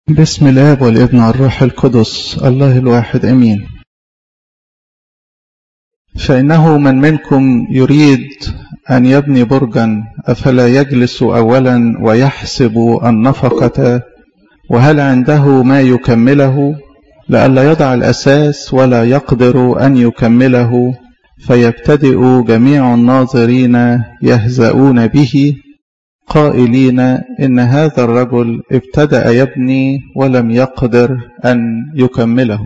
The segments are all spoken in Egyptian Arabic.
بسم الاب والابن والروح القدس الله الواحد امين فانه من منكم يريد ان يبني برجا افلا يجلس اولا ويحسب النفقه وهل عنده ما يكمله لئلا يضع الاساس ولا يقدر ان يكمله فيبتدئ جميع الناظرين يهزؤون به قائلين إن هذا الرجل ابتدأ يبني ولم يقدر أن يكمله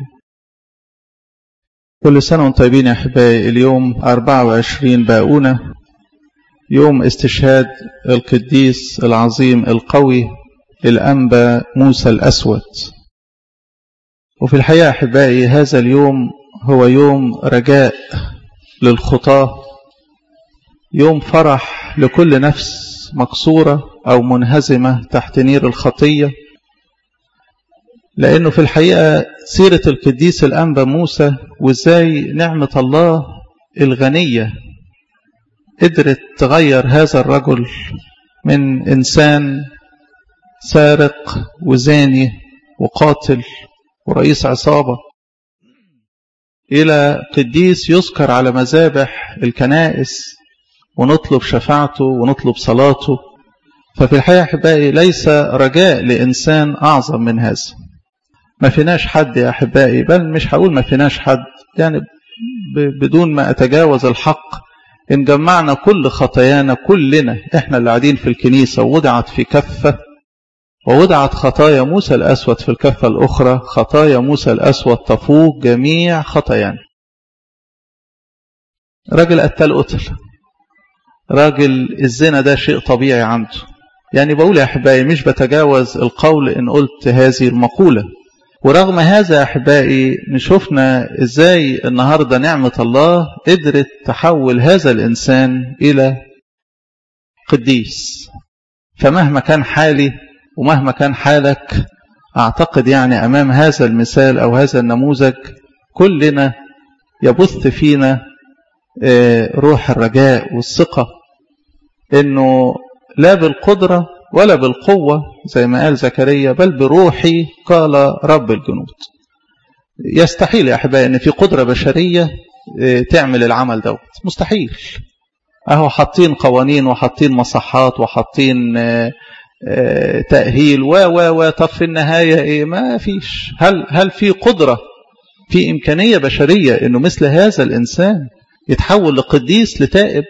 كل سنة وانتم طيبين يا أحبائي اليوم 24 باؤونة يوم استشهاد القديس العظيم القوي الأنبا موسى الأسود وفي الحقيقة أحبائي هذا اليوم هو يوم رجاء للخطاة يوم فرح لكل نفس مكسورة أو منهزمة تحت نير الخطية لأنه في الحقيقة سيرة القديس الأنبا موسى وإزاي نعمة الله الغنية قدرت تغير هذا الرجل من إنسان سارق وزاني وقاتل ورئيس عصابة إلى قديس يذكر على مذابح الكنائس ونطلب شفاعته ونطلب صلاته ففي الحقيقة أحبائي ليس رجاء لإنسان أعظم من هذا ما فيناش حد يا أحبائي بل مش هقول ما فيناش حد يعني بدون ما أتجاوز الحق إن جمعنا كل خطايانا كلنا إحنا اللي قاعدين في الكنيسة ووضعت في كفة ووضعت خطايا موسى الأسود في الكفة الأخرى خطايا موسى الأسود تفوق جميع خطايانا راجل قتل قتل راجل الزنا ده شيء طبيعي عنده يعني بقول يا أحبائي مش بتجاوز القول إن قلت هذه المقولة ورغم هذا يا أحبائي نشوفنا إزاي النهاردة نعمة الله قدرت تحول هذا الإنسان إلى قديس فمهما كان حالي ومهما كان حالك أعتقد يعني أمام هذا المثال أو هذا النموذج كلنا يبث فينا روح الرجاء والثقة انه لا بالقدرة ولا بالقوة زي ما قال زكريا بل بروحي قال رب الجنود يستحيل يا أحبائي أن في قدرة بشرية تعمل العمل دوت مستحيل أهو حاطين قوانين وحاطين مصحات وحاطين تأهيل و و و طب في النهاية إيه ما فيش هل هل في قدرة في إمكانية بشرية إنه مثل هذا الإنسان يتحول لقديس لتائب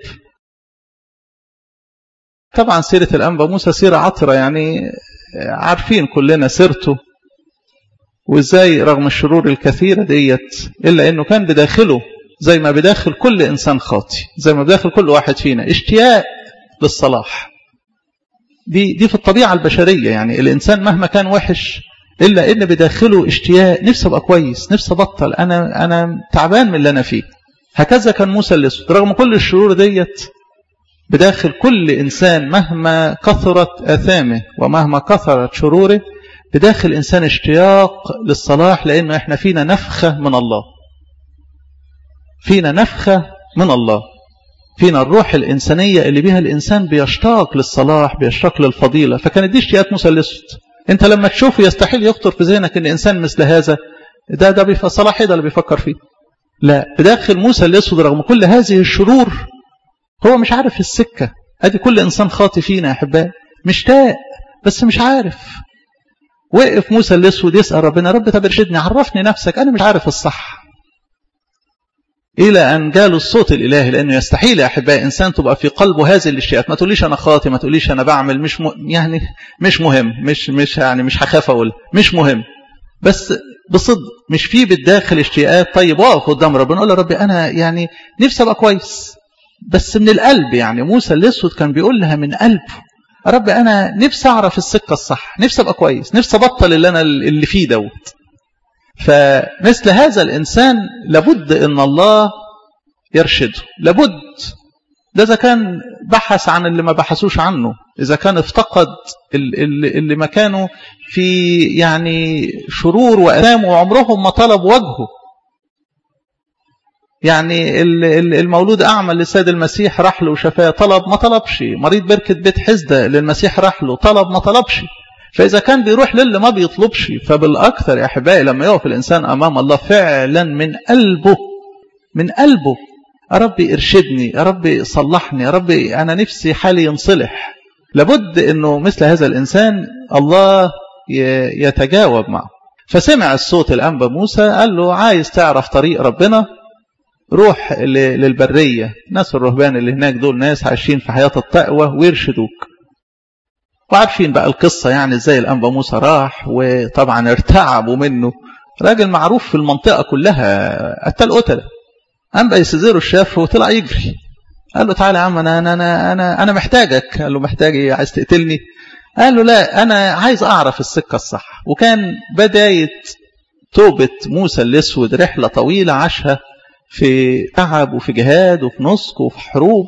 طبعا سيرة الأنبا موسى سيرة عطرة يعني عارفين كلنا سيرته وإزاي رغم الشرور الكثيرة ديت إلا أنه كان بداخله زي ما بداخل كل إنسان خاطي زي ما بداخل كل واحد فينا اشتياق للصلاح دي, دي في الطبيعة البشرية يعني الإنسان مهما كان وحش إلا إن بداخله اشتياق نفسه أبقى كويس نفسه أبطل أنا, أنا تعبان من اللي أنا فيه هكذا كان موسى الأسود رغم كل الشرور ديت بداخل كل إنسان مهما كثرت أثامه ومهما كثرت شروره بداخل إنسان اشتياق للصلاح لأنه إحنا فينا نفخة من الله فينا نفخة من الله فينا الروح الإنسانية اللي بها الإنسان بيشتاق للصلاح بيشتاق للفضيلة فكانت دي اشتياقات موسى الأسود أنت لما تشوفه يستحيل يخطر في ذهنك أن إنسان مثل هذا ده ده بيف... صلاح ده اللي بيفكر فيه لا بداخل موسى الأسود رغم كل هذه الشرور هو مش عارف السكة ادي كل انسان خاطي فينا يا احبائي مشتاق بس مش عارف وقف موسى الاسود يسال ربنا رب طب ارشدني عرفني نفسك انا مش عارف الصح الى ان جاله الصوت الالهي لانه يستحيل يا احبائي انسان تبقى في قلبه هذه الاشياء ما تقوليش انا خاطي ما تقوليش انا بعمل مش م... يعني مش مهم مش مش يعني مش هخاف اقول مش مهم بس بصدق مش في بالداخل اشتياقات طيب واقف قدام ربنا قول يا ربي انا يعني نفسي ابقى كويس بس من القلب يعني موسى الاسود كان بيقول لها من قلبه يا رب انا نفسي اعرف السكه الصح نفسي ابقى كويس نفسي ابطل اللي انا اللي فيه دوت فمثل هذا الانسان لابد ان الله يرشده لابد ده اذا كان بحث عن اللي ما بحثوش عنه اذا كان افتقد اللي مكانه في يعني شرور واثام وعمرهم ما طلب وجهه يعني المولود أعمى للسيد المسيح راح له وشفاه طلب ما طلبش مريض بركة بيت حزدة للمسيح راح له طلب ما طلبش فإذا كان بيروح للي ما بيطلبش فبالأكثر يا أحبائي لما يقف الإنسان أمام الله فعلا من قلبه من قلبه يا رب ارشدني يا رب صلحني يا رب أنا نفسي حالي ينصلح لابد أنه مثل هذا الإنسان الله يتجاوب معه فسمع الصوت الأنبا موسى قال له عايز تعرف طريق ربنا روح للبرية ناس الرهبان اللي هناك دول ناس عايشين في حياة التقوى ويرشدوك وعارفين بقى القصة يعني ازاي الأنبا موسى راح وطبعا ارتعبوا منه راجل معروف في المنطقة كلها قتل قتلة أنبا يسزيرو الشاف وطلع يجري قال له تعالى يا عم أنا, أنا, أنا, أنا, أنا محتاجك قال له محتاج ايه عايز تقتلني قال له لا أنا عايز أعرف السكة الصح وكان بداية توبة موسى الأسود رحلة طويلة عاشها في تعب وفي جهاد وفي نسك وفي حروب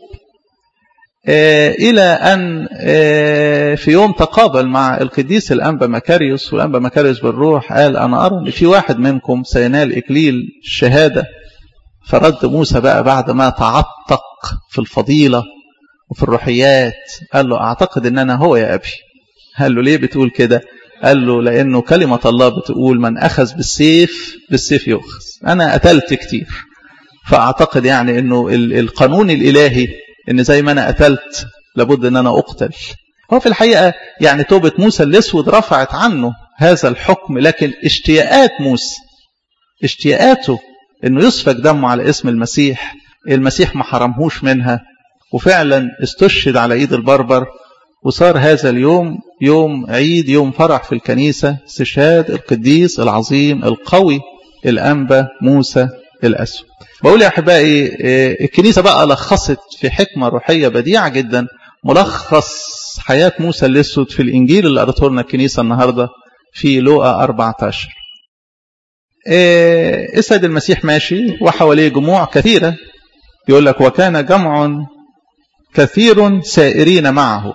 إلى أن في يوم تقابل مع القديس الأنبا مكاريوس والأنبا مكاريوس بالروح قال أنا أرى أن في واحد منكم سينال إكليل الشهادة فرد موسى بقى بعد ما تعتق في الفضيلة وفي الروحيات قال له أعتقد أن أنا هو يا أبي قال له ليه بتقول كده قال له لأنه كلمة الله بتقول من أخذ بالسيف بالسيف يؤخذ أنا قتلت كتير فأعتقد يعني أنه القانون الإلهي ان زي ما انا قتلت لابد ان انا اقتل هو في الحقيقة يعني توبة موسى الاسود رفعت عنه هذا الحكم لكن اشتياقات موسى اشتياقاته انه يسفك دمه على اسم المسيح المسيح ما حرمهوش منها وفعلا استشهد على ايد البربر وصار هذا اليوم يوم عيد يوم فرح في الكنيسة استشهاد القديس العظيم القوي الأنبا موسى الأسود بقول يا أحبائي الكنيسة بقى لخصت في حكمة روحية بديعة جدا ملخص حياة موسى الأسود في الإنجيل اللي قرأته لنا الكنيسة النهاردة في لوقا 14 السيد المسيح ماشي وحواليه جموع كثيرة يقول لك وكان جمع كثير سائرين معه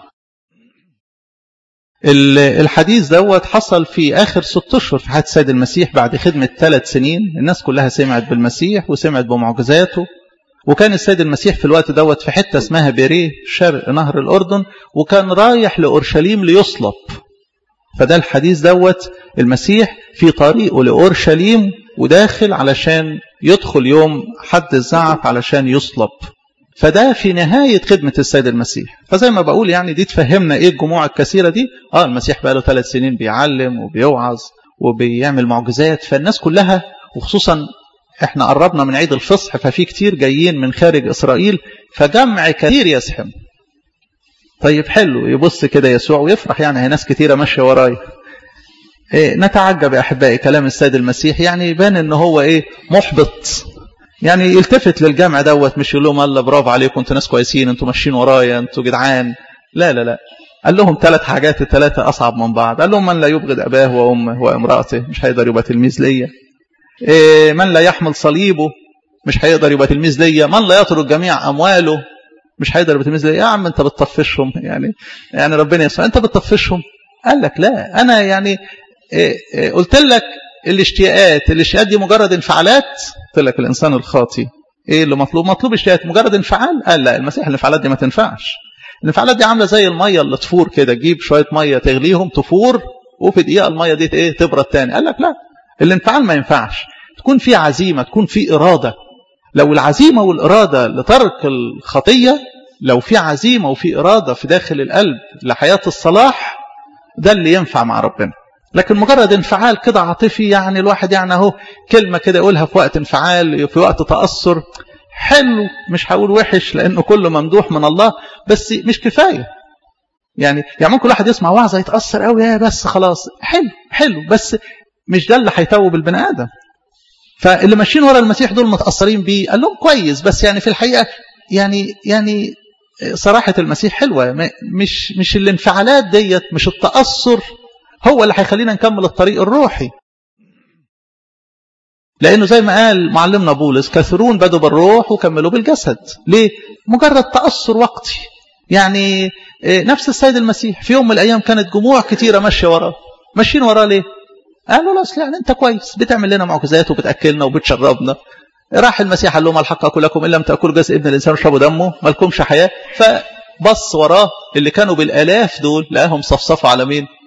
الحديث دوت حصل في آخر ست أشهر في حياة السيد المسيح بعد خدمة ثلاث سنين الناس كلها سمعت بالمسيح وسمعت بمعجزاته وكان السيد المسيح في الوقت دوت في حتة اسمها بيريه شرق نهر الأردن وكان رايح لأورشليم ليصلب فده الحديث دوت المسيح في طريقه لأورشليم وداخل علشان يدخل يوم حد الزعف علشان يصلب فده في نهاية خدمة السيد المسيح فزي ما بقول يعني دي تفهمنا ايه الجموع الكثيرة دي اه المسيح بقى له ثلاث سنين بيعلم وبيوعظ وبيعمل معجزات فالناس كلها وخصوصا احنا قربنا من عيد الفصح ففي كتير جايين من خارج اسرائيل فجمع كثير يزحم طيب حلو يبص كده يسوع ويفرح يعني هي ناس كتيرة ماشية ورايا إيه نتعجب يا احبائي كلام السيد المسيح يعني يبان ان هو ايه محبط يعني يلتفت للجمع دوت مش يقول لهم الله برافو عليكم انتوا ناس كويسين انتوا ماشيين ورايا انتوا جدعان لا لا لا قال لهم ثلاث حاجات الثلاثة أصعب من بعض قال لهم من لا يبغض أباه وأمه وامرأته مش هيقدر يبقى تلميذ ليا إيه من لا يحمل صليبه مش هيقدر يبقى تلميذ ليا من لا يترك جميع أمواله مش هيقدر يبقى تلميذ ليا يا عم أنت بتطفشهم يعني يعني ربنا يسمع أنت بتطفشهم قال لك لا أنا يعني إيه إيه قلت لك الاشتياقات الاشتياقات دي مجرد انفعالات قلت لك الانسان الخاطي ايه اللي مطلوب مطلوب اشتياقات مجرد انفعال قال لا المسيح الانفعالات دي ما تنفعش الانفعالات دي عامله زي الميه اللي تفور كده تجيب شويه ميه تغليهم تفور وفي دقيقه الميه دي ايه تبرد تاني قال لك لا الانفعال ما ينفعش تكون في عزيمه تكون في اراده لو العزيمه والاراده لترك الخطيه لو في عزيمه وفي اراده في داخل القلب لحياه الصلاح ده اللي ينفع مع ربنا لكن مجرد انفعال كده عاطفي يعني الواحد يعني اهو كلمة كده يقولها في وقت انفعال في وقت تأثر حلو مش هقول وحش لأنه كله ممدوح من الله بس مش كفاية يعني يعني ممكن الواحد يسمع وعظة يتأثر قوي يا بس خلاص حلو حلو بس مش ده اللي هيتوب البني آدم فاللي ماشيين ورا المسيح دول متأثرين بيه قال لهم كويس بس يعني في الحقيقة يعني يعني صراحة المسيح حلوة مش مش الانفعالات ديت مش التأثر هو اللي هيخلينا نكمل الطريق الروحي لأنه زي ما قال معلمنا بولس كثيرون بدوا بالروح وكملوا بالجسد ليه؟ مجرد تأثر وقتي يعني نفس السيد المسيح في يوم من الأيام كانت جموع كتيرة ماشية وراه ماشيين وراه ليه؟ قالوا له أصل يعني أنت كويس بتعمل لنا معجزات وبتأكلنا وبتشربنا راح المسيح قال لهم الحق أقول لكم إن لم تأكلوا جسد ابن الإنسان وشربوا دمه ما لكمش حياة فبص وراه اللي كانوا بالآلاف دول لقاهم صفصفوا على مين؟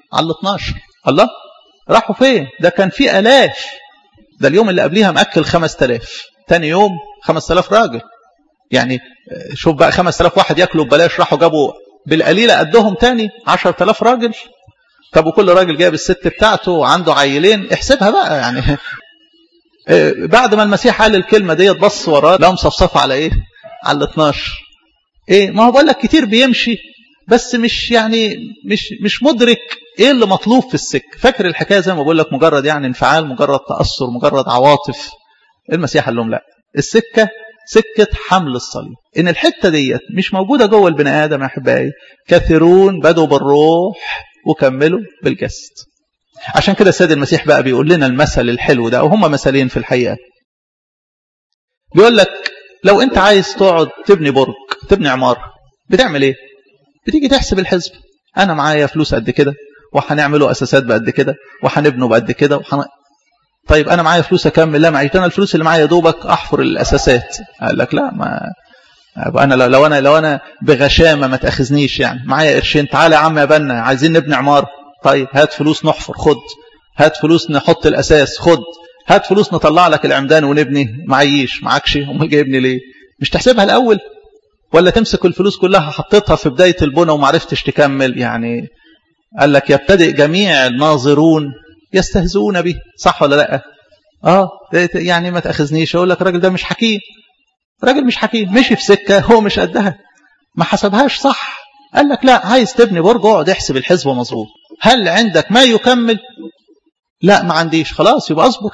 على ال 12 الله راحوا فين ده كان في الاف ده اليوم اللي قبليها مأكل 5000 تاني يوم 5000 راجل يعني شوف بقى 5000 واحد ياكلوا ببلاش راحوا جابوا بالقليله قدهم تاني 10000 راجل طب وكل راجل جايب الست بتاعته وعنده عيلين احسبها بقى يعني بعد ما المسيح قال الكلمه ديت بص وراه لقى مصفصفه على ايه على ال 12 ايه ما هو بقول لك كتير بيمشي بس مش يعني مش مش مدرك ايه اللي مطلوب في السك فاكر الحكايه زي ما بقول لك مجرد يعني انفعال مجرد تاثر مجرد عواطف المسيح قال لهم لا السكه سكه حمل الصليب ان الحته ديت مش موجوده جوه البني ادم يا احبائي كثيرون بدوا بالروح وكملوا بالجسد عشان كده السيد المسيح بقى بيقول لنا المثل الحلو ده وهم مثلين في الحقيقه بيقول لك لو انت عايز تقعد تبني برج تبني عماره بتعمل ايه بتيجي تحسب الحسب انا معايا فلوس قد كده وهنعمله اساسات بقد كده وهنبنه بقد كده وحن... طيب انا معايا فلوس اكمل لا معيش انا الفلوس اللي معايا دوبك احفر الاساسات قال لك لا ما انا لو انا لو انا بغشامه ما تاخذنيش يعني معايا قرشين تعالى يا عم يا بنا عايزين نبني عماره طيب هات فلوس نحفر خد هات فلوس نحط الاساس خد هات فلوس نطلع لك العمدان ونبني معيش معكش امال جايبني ليه مش تحسبها الاول ولا تمسك الفلوس كلها حطيتها في بدايه البنى وما عرفتش تكمل يعني قال لك يبتدئ جميع الناظرون يستهزئون به صح ولا لا اه يعني ما تاخذنيش اقول لك الراجل ده مش حكيم راجل مش حكيم مشي في سكه هو مش قدها ما حسبهاش صح قال لك لا عايز تبني برج اقعد احسب الحسبه مظبوط هل عندك ما يكمل لا ما عنديش خلاص يبقى اصبر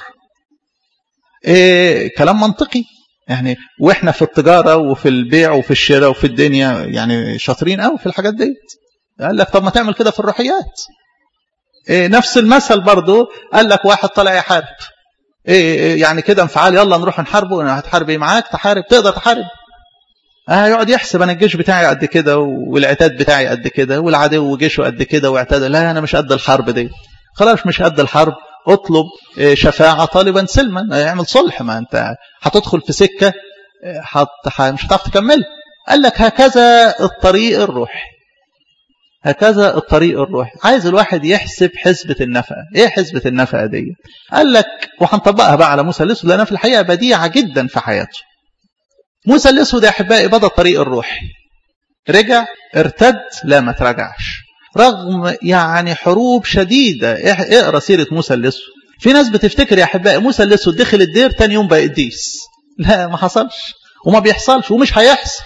إيه كلام منطقي يعني واحنا في التجاره وفي البيع وفي الشراء وفي الدنيا يعني شاطرين قوي في الحاجات ديت قال لك طب ما تعمل كده في الروحيات إيه نفس المثل برضو قال لك واحد طلع يحارب إيه يعني كده انفعال يلا نروح نحاربه هتحارب ايه معاك تحارب تقدر تحارب اه يقعد يحسب انا الجيش بتاعي قد كده والعتاد بتاعي قد كده والعدو جيشه قد كده واعتاد لا انا مش قد الحرب دي خلاص مش قد الحرب اطلب شفاعة طالبا سلما اعمل صلح ما انت هتدخل في سكة حط مش هتعرف تكمل قال لك هكذا الطريق الروحي هكذا الطريق الروحي عايز الواحد يحسب حسبة النفقة ايه حسبة النفقة دي قال لك وهنطبقها بقى على موسى الاسود لانها في الحقيقة بديعة جدا في حياته موسى الاسود يا احبائي بدا الطريق الروحي رجع ارتد لا ما تراجعش رغم يعني حروب شديدة اقرا سيرة موسى الاسود في ناس بتفتكر يا احبائي موسى الاسود دخل الدير تاني يوم بقى قديس لا ما حصلش وما بيحصلش ومش هيحصل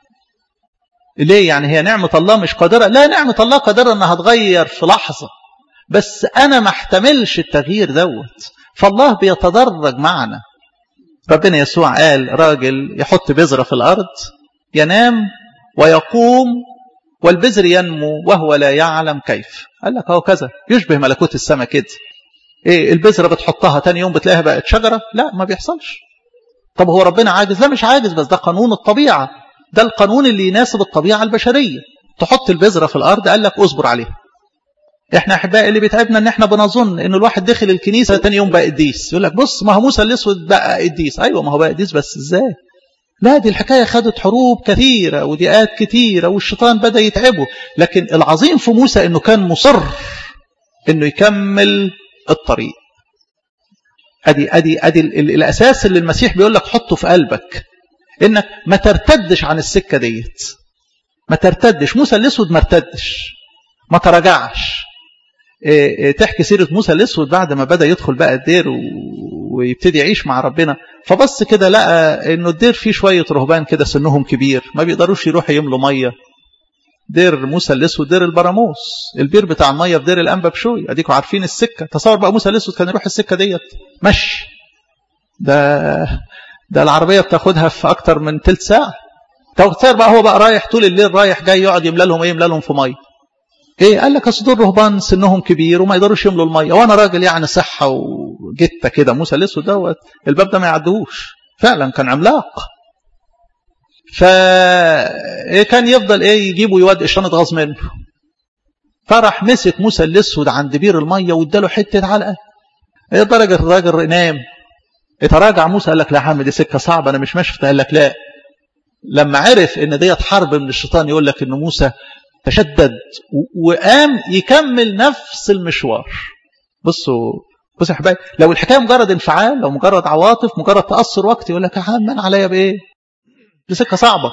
ليه يعني هي نعمة الله مش قادرة لا نعمة الله قادرة انها تغير في لحظة بس انا ما احتملش التغيير دوت فالله بيتدرج معنا ربنا يسوع قال راجل يحط بذرة في الارض ينام ويقوم والبذر ينمو وهو لا يعلم كيف قال لك هو كذا يشبه ملكوت السماء كده ايه البذرة بتحطها تاني يوم بتلاقيها بقت شجرة لا ما بيحصلش طب هو ربنا عاجز لا مش عاجز بس ده قانون الطبيعة ده القانون اللي يناسب الطبيعة البشرية تحط البذرة في الأرض قال لك اصبر عليها احنا احبائي اللي بيتعبنا ان احنا بنظن ان الواحد دخل الكنيسة تاني يوم بقى قديس يقول لك بص ما هو موسى الاسود بقى قديس ايوه ما هو بقى قديس بس ازاي لا دي الحكاية خدت حروب كثيرة وضيقات كثيرة والشيطان بدأ يتعبه لكن العظيم في موسى انه كان مصر انه يكمل الطريق ادي ادي ادي الاساس اللي المسيح بيقول لك حطه في قلبك انك ما ترتدش عن السكة ديت ما ترتدش موسى الاسود ما ارتدش ما تراجعش إيه إيه تحكي سيرة موسى الاسود بعد ما بدأ يدخل بقى الدير ويبتدي يعيش مع ربنا فبص كده لقى انه الدير فيه شوية رهبان كده سنهم كبير ما بيقدروش يروحوا يملوا مية دير موسى الاسود دير البراموس البير بتاع المية في دير الانبا بشوي اديكم عارفين السكة تصور بقى موسى الاسود كان يروح السكة ديت مشي ده ده العربية بتاخدها في اكتر من تلت ساعة تصور بقى هو بقى رايح طول الليل رايح جاي يقعد يملى لهم ايه يملى لهم في مية ايه قال لك اصل دول رهبان سنهم كبير وما يقدروش يملوا الميه وانا راجل يعني صحه وجته كده موسى الاسود دوت الباب ده ما يعدهوش فعلا كان عملاق فكان يفضل ايه يجيبه ويودي الشيطان يتغاظ منه فراح مسك موسى الاسود عند بير الميه واداله حته علقه ايه درجه الراجل نام اتراجع موسى قال لك لا يا عم دي سكه صعبه انا مش ماشي قال لك لا لما عرف ان ديت حرب من الشيطان يقول لك ان موسى تشدد وقام يكمل نفس المشوار بصوا بصوا يا حبايبي لو الحكايه مجرد انفعال لو مجرد عواطف مجرد تاثر وقتي يقول لك يا عم انا عليا بايه دي سكه صعبه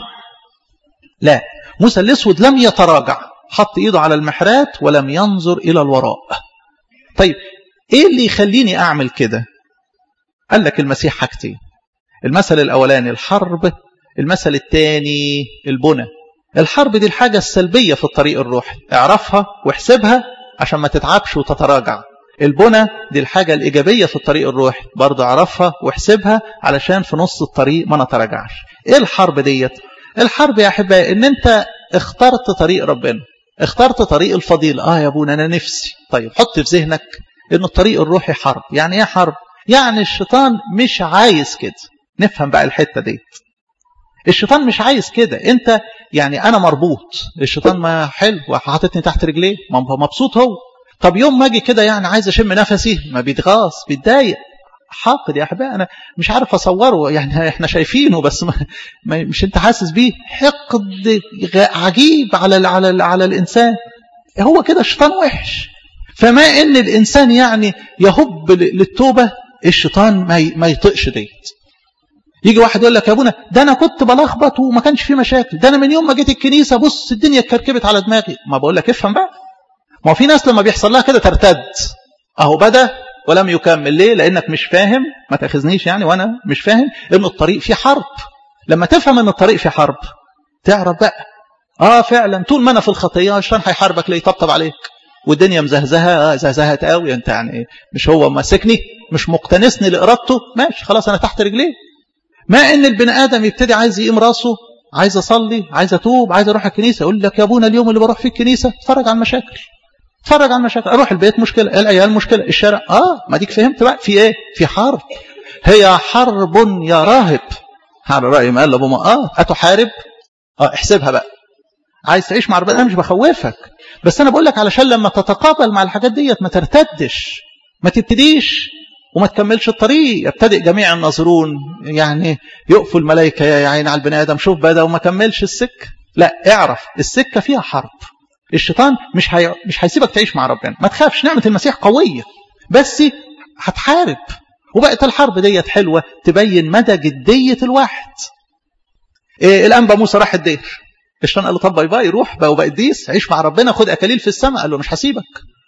لا موسى الاسود لم يتراجع حط ايده على المحرات ولم ينظر الى الوراء طيب ايه اللي يخليني اعمل كده قال لك المسيح حاجتين المثل الاولاني الحرب المثل الثاني البنى الحرب دي الحاجه السلبيه في الطريق الروحي اعرفها واحسبها عشان ما تتعبش وتتراجع البنى دي الحاجة الإيجابية في الطريق الروحي برضه اعرفها واحسبها علشان في نص الطريق ما نتراجعش ايه الحرب ديت الحرب يا أحبائي ان انت اخترت طريق ربنا اخترت طريق الفضيل اه يا ابونا انا نفسي طيب حط في ذهنك ان الطريق الروحي حرب يعني ايه حرب يعني الشيطان مش عايز كده نفهم بقى الحتة ديت الشيطان مش عايز كده انت يعني انا مربوط الشيطان ما حلو وحاططني تحت رجليه مبسوط هو طب يوم ما اجي كده يعني عايز اشم نفسي ما بيتغاص بيتضايق حاقد يا احبائي انا مش عارف اصوره يعني احنا شايفينه بس ما مش انت حاسس بيه حقد عجيب على على على الانسان هو كده الشيطان وحش فما ان الانسان يعني يهب للتوبه الشيطان ما ما يطقش ديت يجي واحد يقول لك يا ابونا ده انا كنت بلخبط وما كانش في مشاكل ده انا من يوم ما جيت الكنيسه بص الدنيا اتكركبت على دماغي ما بقول لك افهم بقى ما في ناس لما بيحصل لها كده ترتد اهو بدا ولم يكمل ليه لانك مش فاهم ما تاخذنيش يعني وانا مش فاهم ان الطريق فيه حرب لما تفهم ان الطريق فيه حرب تعرف بقى اه فعلا طول ما انا في الخطيه الشيطان هيحاربك ليه يطبطب عليك والدنيا مزهزهه اه زهزهت قوي انت يعني مش هو ماسكني مش مقتنسني لارادته ماشي خلاص انا تحت رجليه ما ان البني ادم يبتدي عايز يقيم راسه عايز اصلي عايز اتوب عايز اروح الكنيسه يقول لك يا ابونا اليوم اللي بروح فيه الكنيسه اتفرج على المشاكل اتفرج على المشاكل اروح البيت مشكله العيال مشكله الشارع اه ما ديك فهمت بقى في ايه في حرب هي حرب يا راهب على راي ما قال ابو ما اه اتحارب اه احسبها بقى عايز تعيش مع ربنا انا مش بخوفك بس انا بقول لك علشان لما تتقابل مع الحاجات ديت ما ترتدش ما تبتديش وما تكملش الطريق يبتدئ جميع الناظرون يعني يقفوا الملائكة يا عين على البني آدم شوف بدأ وما كملش السكة لا اعرف السكة فيها حرب الشيطان مش هي... مش هيسيبك تعيش مع ربنا ما تخافش نعمة المسيح قوية بس هتحارب وبقت الحرب ديت حلوة تبين مدى جدية الواحد إيه الأنبا موسى راح الدير الشيطان قال له طب باي باي روح بقى وبقى قديس عيش مع ربنا خد أكاليل في السماء قال له مش هسيبك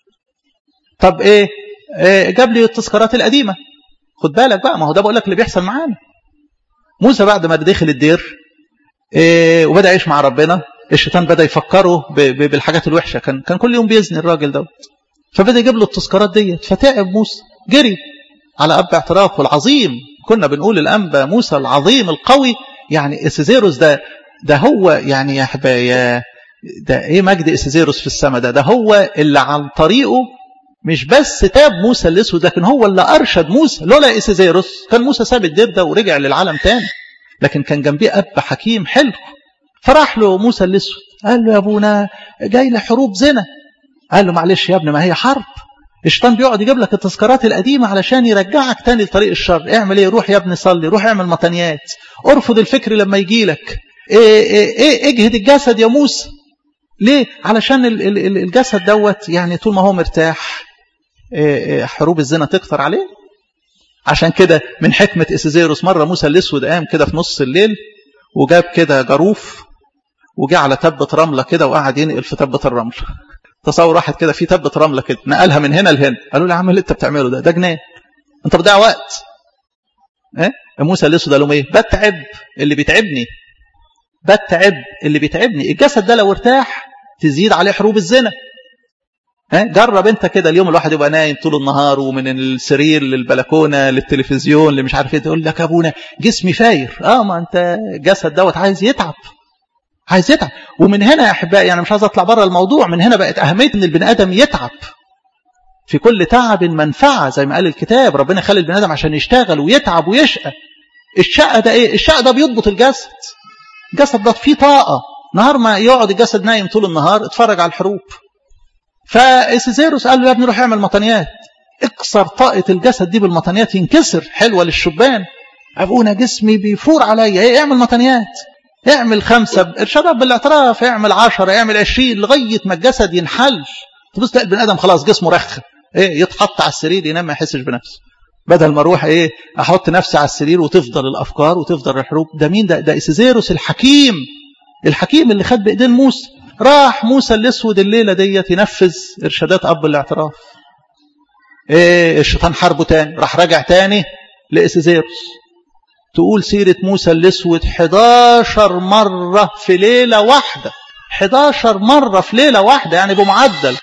طب إيه, إيه جاب لي التذكارات القديمة خد بالك بقى ما هو ده بقول لك اللي بيحصل معانا موسى بعد ما دخل الدير إيه وبدأ يعيش مع ربنا الشيطان بدا يفكره بالحاجات الوحشه كان كان كل يوم بيزني الراجل دوت فبدا يجيب له التذكارات ديت فتعب موسى جري على اب اعترافه العظيم كنا بنقول الانبا موسى العظيم القوي يعني اسيزيروس ده ده هو يعني يا حبايا ده ايه مجد اسيزيروس في السماء ده ده هو اللي عن طريقه مش بس تاب موسى الاسود لكن هو اللي ارشد موسى لولا اسيزيروس كان موسى ساب الدير ده ورجع للعالم تاني لكن كان جنبيه اب حكيم حلو فراح له موسى الاسود قال له يا ابونا جاي لي حروب زنا قال له معلش يا ابني ما هي حرب الشيطان بيقعد يجيب لك التذكارات القديمة علشان يرجعك تاني لطريق الشر اعمل ايه روح يا ابني صلي روح اعمل مطنيات ارفض الفكر لما يجي لك ايه, ايه, ايه اجهد الجسد يا موسى ليه علشان الجسد دوت يعني طول ما هو مرتاح إيه حروب الزنا تكثر عليه عشان كده من حكمة إسيزيروس مرة موسى الأسود قام كده في نص الليل وجاب كده جاروف وجه على تبة رملة كده وقعد ينقل في تبة الرمل تصور واحد كده في تبة رملة كده نقلها من هنا لهنا قالوا له يا عم اللي انت بتعمله ده ده جنان انت بتضيع وقت ايه موسى الاسود قال لهم ايه بتعب اللي بيتعبني بتعب اللي بيتعبني الجسد ده لو ارتاح تزيد عليه حروب الزنا جرب انت كده اليوم الواحد يبقى نايم طول النهار ومن السرير للبلكونه للتلفزيون اللي مش عارف ايه تقول لك يا ابونا جسمي فاير اه ما انت الجسد دوت عايز يتعب عايز يتعب ومن هنا يا احبائي انا مش عايز اطلع بره الموضوع من هنا بقت اهميه ان البني ادم يتعب في كل تعب منفعه زي ما قال الكتاب ربنا خلى البني ادم عشان يشتغل ويتعب ويشقى الشقه ده ايه الشقه ده بيضبط الجسد الجسد ده فيه طاقه نهار ما يقعد الجسد نايم طول النهار اتفرج على الحروب فإسيزيروس قال له يا ابني روح اعمل مطنيات اكسر طاقة الجسد دي بالمطنيات ينكسر حلوة للشبان أبونا جسمي بيفور عليا ايه اعمل مطنيات اعمل خمسة ارشادات بالاعتراف اعمل عشرة اعمل عشرين لغاية ما الجسد ينحل تبص تلاقي البني ادم خلاص جسمه رخم ايه يتحط على السرير ينام ما يحسش بنفسه بدل ما اروح ايه احط نفسي على السرير وتفضل الافكار وتفضل الحروب ده مين ده ده اسيزيروس الحكيم الحكيم اللي خد بايدين موسى راح موسى الاسود الليله ديت ينفذ ارشادات اب الاعتراف ايه الشيطان حاربه تاني راح راجع تاني لاسيزيروس تقول سيرة موسى الاسود 11 مرة في ليلة واحدة 11 مرة في ليلة واحدة يعني بمعدل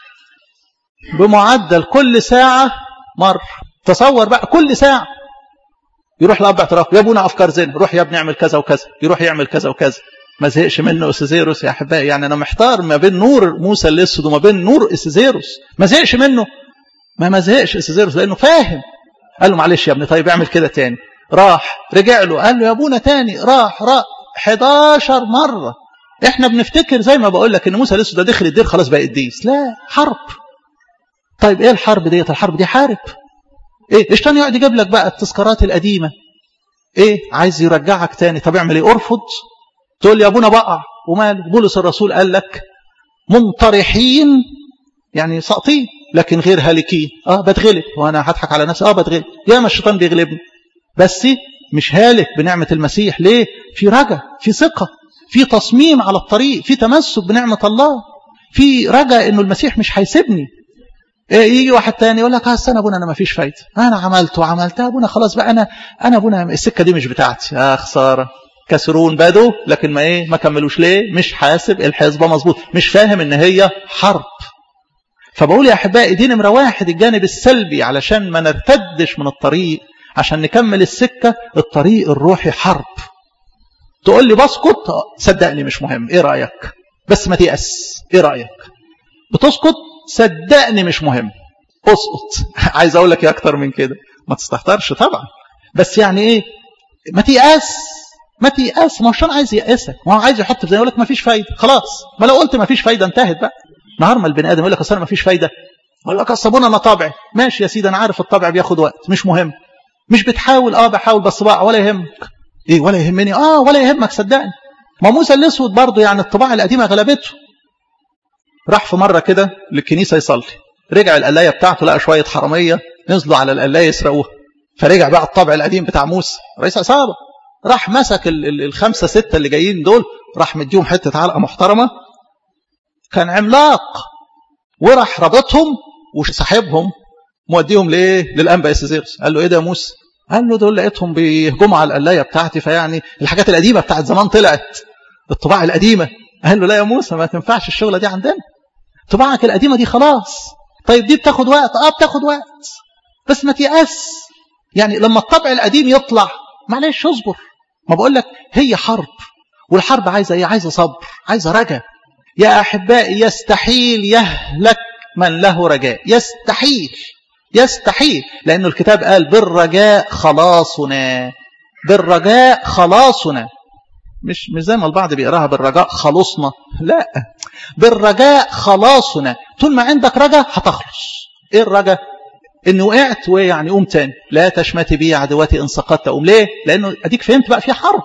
بمعدل كل ساعة مرة تصور بقى كل ساعة يروح لأب اعتراف يا ابونا أفكار زين روح يا ابني اعمل كذا وكذا يروح يعمل كذا وكذا ما زهقش منه اسيزيروس يا احبائي يعني انا محتار ما بين نور موسى الاسود وما بين نور اسيزيروس ما زهقش منه ما ما زهقش اسيزيروس لانه فاهم قال له معلش يا ابني طيب اعمل كده تاني راح رجع له قال له يا ابونا تاني راح راح 11 مره احنا بنفتكر زي ما بقول لك ان موسى الاسود ده دخل الدير خلاص بقى قديس لا حرب طيب ايه الحرب ديت الحرب دي حارب ايه ايش تاني يقعد يجيب لك بقى التذكارات القديمه ايه عايز يرجعك تاني طب اعمل ايه ارفض تقول لي يا ابونا بقع ومال بولس الرسول قال لك منطرحين يعني ساقطين لكن غير هالكين اه بتغلب وانا هضحك على نفسي اه بتغلب يا ما الشيطان بيغلبني بس مش هالك بنعمة المسيح ليه في رجا في ثقة في تصميم على الطريق في تمسك بنعمة الله في رجا انه المسيح مش هيسيبني إيه يجي واحد تاني يقول لك اصل انا ابونا انا ما فيش فايده انا عملت وعملت ابونا خلاص بقى انا انا ابونا السكه دي مش بتاعتي يا خساره كسرون بدوا لكن ما ايه ما كملوش ليه مش حاسب الحسبه مظبوط مش فاهم ان هي حرب فبقول يا احبائي دي نمره واحد الجانب السلبي علشان ما نرتدش من الطريق عشان نكمل السكه الطريق الروحي حرب تقول لي بسكت صدقني مش مهم ايه رايك بس ما تيأس ايه رايك بتسكت صدقني مش مهم اسقط عايز اقول لك ايه اكتر من كده ما تستهترش طبعا بس يعني ايه ما تيأس ما تيأس ما هو الشيطان عايز ييأسك ما هو عايز يحط في يقول لك ما فيش فايده خلاص ما لو قلت ما فيش فايده انتهت بقى نهار ما البني ادم يقول لك اصل ما فيش فايده يقول لك اصل انا طبعي ماشي يا سيدي انا عارف الطبع بياخد وقت مش مهم مش بتحاول اه بحاول بس بقى ولا يهمك ايه ولا يهمني اه ولا يهمك صدقني ما موسى الاسود برضه يعني الطباع القديمه غلبته راح في مره كده للكنيسه يصلي رجع القلايه بتاعته لقى شويه حراميه نزلوا على القلايه يسرقوها فرجع بقى الطبع القديم بتاع موسى رئيس عصابه راح مسك ال ال الخمسه سته اللي جايين دول راح مديهم حته علقه محترمه كان عملاق وراح رابطهم وسحبهم موديهم لايه للانبا اسيزيرس قال له ايه ده يا موسى قال له دول لقيتهم بيهجموا على القلايه بتاعتي فيعني الحاجات القديمه بتاعت زمان طلعت الطباع القديمه قال له لا يا موسى ما تنفعش الشغله دي عندنا طباعك القديمه دي خلاص طيب دي بتاخد وقت اه بتاخد وقت بس ما تيأس يعني لما الطبع القديم يطلع معلش اصبر ما بقول لك هي حرب والحرب عايزه ايه عايزه صبر عايزه رجاء يا احبائي يستحيل يهلك من له رجاء يستحيل يستحيل لانه الكتاب قال بالرجاء خلاصنا بالرجاء خلاصنا مش مش زي ما البعض بيقراها بالرجاء خلصنا لا بالرجاء خلاصنا طول ما عندك رجاء هتخلص ايه الرجاء ان وقعت ويعني قوم تاني لا تشمتي بي عدواتي ان سقطت اقوم ليه لانه اديك فهمت بقى في حرب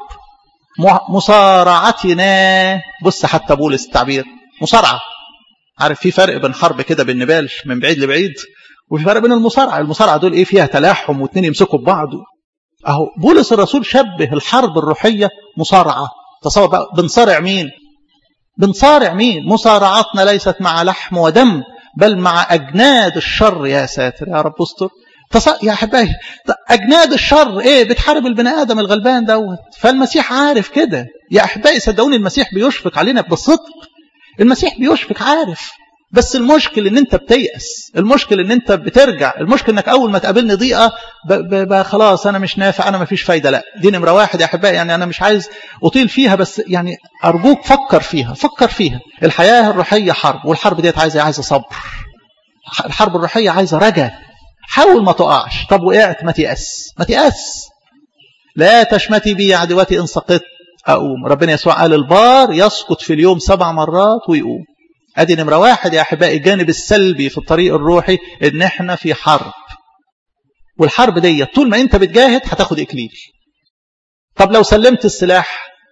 مصارعتنا بص حتى بولس التعبير مصارعه عارف في فرق بين حرب كده بالنبال من بعيد لبعيد وفي فرق بين المصارعه المصارعه دول ايه فيها تلاحم واثنين يمسكوا ببعض اهو بولس الرسول شبه الحرب الروحيه مصارعه تصور بقى بنصارع مين بنصارع مين مصارعتنا ليست مع لحم ودم بل مع أجناد الشر يا ساتر يا رب استر تص... يا حبايبي أجناد الشر إيه بتحارب البني آدم الغلبان دوت فالمسيح عارف كده يا أحبائي صدقوني المسيح بيشفق علينا بالصدق المسيح بيشفق عارف بس المشكل ان انت بتيأس المشكل ان انت بترجع المشكل انك اول ما تقابلني ضيقه ب... ب... ب... خلاص انا مش نافع انا ما فيش فايده لا دي نمره واحد يا احبائي يعني انا مش عايز اطيل فيها بس يعني ارجوك فكر فيها فكر فيها الحياه الروحيه حرب والحرب ديت عايزه عايزه صبر الحرب الروحيه عايزه رجا حاول ما تقعش طب وقعت ما تيأس ما تيأس لا تشمتي بي عدوتي ان سقطت اقوم ربنا يسوع قال البار يسقط في اليوم سبع مرات ويقوم ادي نمرة واحد يا احبائي الجانب السلبي في الطريق الروحي ان احنا في حرب والحرب دي طول ما انت بتجاهد هتاخد اكليل طب لو سلمت السلاح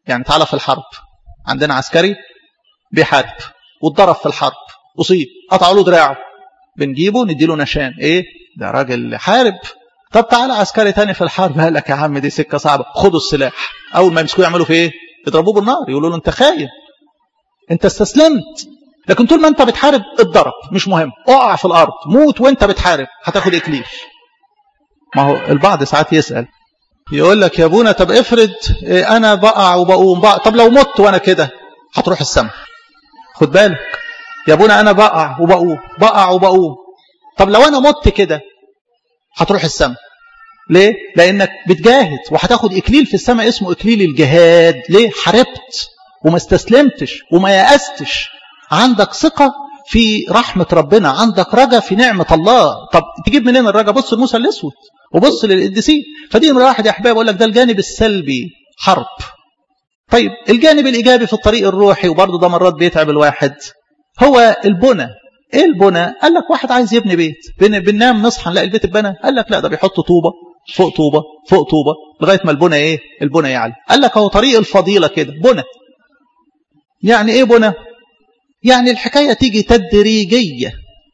يعني تعالى في الحرب عندنا عسكري بيحارب واتضرب في الحرب أصيب قطعوا له دراعه بنجيبه نديله نشان ايه ده راجل حارب طب تعالى عسكري تاني في الحرب قال لك يا عم دي سكه صعبه خدوا السلاح اول ما يمسكوه يعملوا في ايه يضربوه بالنار يقولوا له انت خاين انت استسلمت لكن طول ما انت بتحارب اتضرب مش مهم اقع في الارض موت وانت بتحارب هتاخد اكليل ما هو البعض ساعات يسال يقول لك يا ابونا طب افرض إيه انا بقع وبقوم بقع طب لو مت وانا كده هتروح السماء خد بالك يا ابونا انا بقع وبقوم بقع وبقوم طب لو انا مت كده هتروح السماء ليه لانك بتجاهد وهتاخد اكليل في السماء اسمه اكليل الجهاد ليه حاربت وما استسلمتش وما يأستش عندك ثقة في رحمة ربنا عندك رجا في نعمة الله طب تجيب منين الرجا بص لموسى الاسود وبص للقديسين فدي نمرة واحد يا احباب اقول لك ده الجانب السلبي حرب طيب الجانب الايجابي في الطريق الروحي وبرضه ده مرات بيتعب الواحد هو البنى ايه البنى قال لك واحد عايز يبني بيت بن بننام نصحى نلاقي البيت اتبنى قال لك لا ده بيحط طوبه فوق طوبه فوق طوبه لغايه ما البنى ايه البنى يعلى قال لك هو طريق الفضيله كده بنى يعني ايه بنى يعني الحكايه تيجي تدريجيه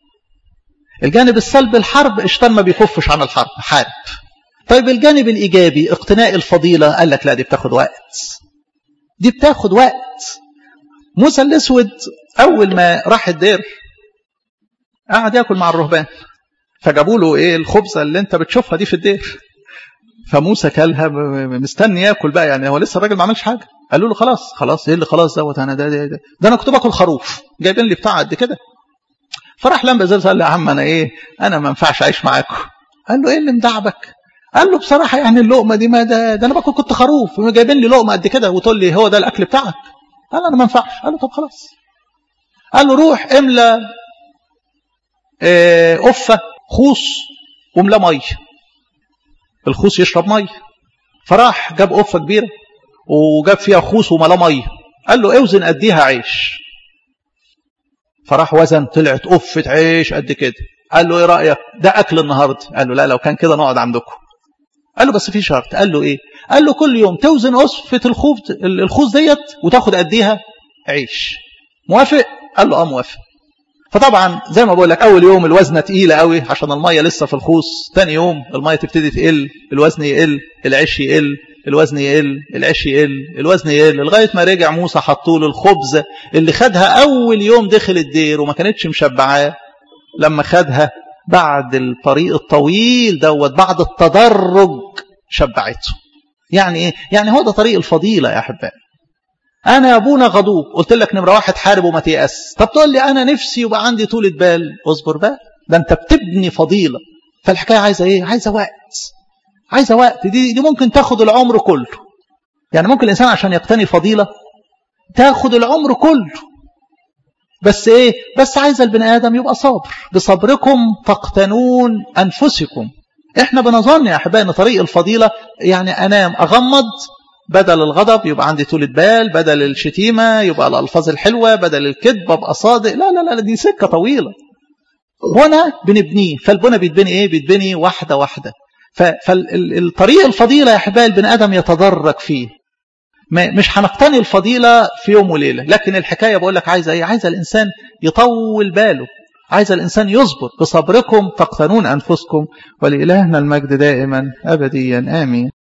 الجانب السلبي الحرب الشيطان ما بيخفش عن الحرب حارب طيب الجانب الايجابي اقتناء الفضيله قال لك لا دي بتاخد وقت دي بتاخد وقت موسى الاسود اول ما راح الدير قعد ياكل مع الرهبان فجابوا له ايه الخبزه اللي انت بتشوفها دي في الدير فموسى كلها مستني ياكل بقى يعني هو لسه الراجل ما عملش حاجه قالوا له خلاص خلاص ايه اللي خلاص دوت انا ده, ده, ده, ده انا كنت باكل خروف جايبين لي بتاع قد كده فراح لما بزرز قال له يا عم انا ايه انا ما ينفعش اعيش معاكم قال له ايه اللي مدعبك قال له بصراحه يعني اللقمه دي ما ده, ده انا باكل كنت خروف جايبين لي لقمه قد كده وتقول لي هو ده الاكل بتاعك قال انا ما ينفعش قال له طب خلاص قال له روح املى قفه خوص وملاه ميه الخوص يشرب ميه فراح جاب قفه كبيره وجاب فيها خوص وملاه ميه قال له اوزن قديها عيش فراح وزن طلعت قفه عيش قد كده قال له ايه رايك ده اكل النهارده قال له لا لو كان كده نقعد عندكم قال له بس في شرط قال له ايه قال له كل يوم توزن قصفه الخوف الخوص ديت وتاخد قديها عيش موافق قال له اه موافق فطبعا زي ما بقول لك اول يوم الوزنه تقيله قوي عشان الميه لسه في الخوص ثاني يوم الميه تبتدي تقل الوزن يقل العيش يقل الوزن يقل العيش يقل الوزن يقل لغايه ما رجع موسى حطوا له الخبزه اللي خدها اول يوم دخل الدير وما كانتش مشبعاه لما خدها بعد الطريق الطويل دوت بعد التدرج شبعته يعني ايه يعني هو ده طريق الفضيله يا احبائي انا يا ابونا غضوب قلت لك نمره واحد حارب وما تيأس طب تقول لي انا نفسي يبقى عندي طولة بال اصبر بقى ده انت بتبني فضيله فالحكايه عايزه ايه عايزه وقت عايزه وقت دي دي ممكن تاخد العمر كله يعني ممكن الانسان عشان يقتني فضيله تاخد العمر كله بس ايه بس عايزه البني ادم يبقى صابر بصبركم تقتنون انفسكم احنا بنظن يا احبائي ان طريق الفضيله يعني انام اغمض بدل الغضب يبقى عندي طولة بال بدل الشتيمة يبقى الألفاظ الحلوة بدل الكذب أبقى صادق لا لا لا دي سكة طويلة بنى بنبنيه فالبنى بيتبني إيه بيتبني واحدة واحدة فالطريق الفضيلة يا أحبائي البني آدم يتدرج فيه مش هنقتني الفضيلة في يوم وليلة لكن الحكاية بقول لك عايزة إيه عايزة الإنسان يطول باله عايزة الإنسان يصبر بصبركم تقتنون أنفسكم ولإلهنا المجد دائما أبديا آمين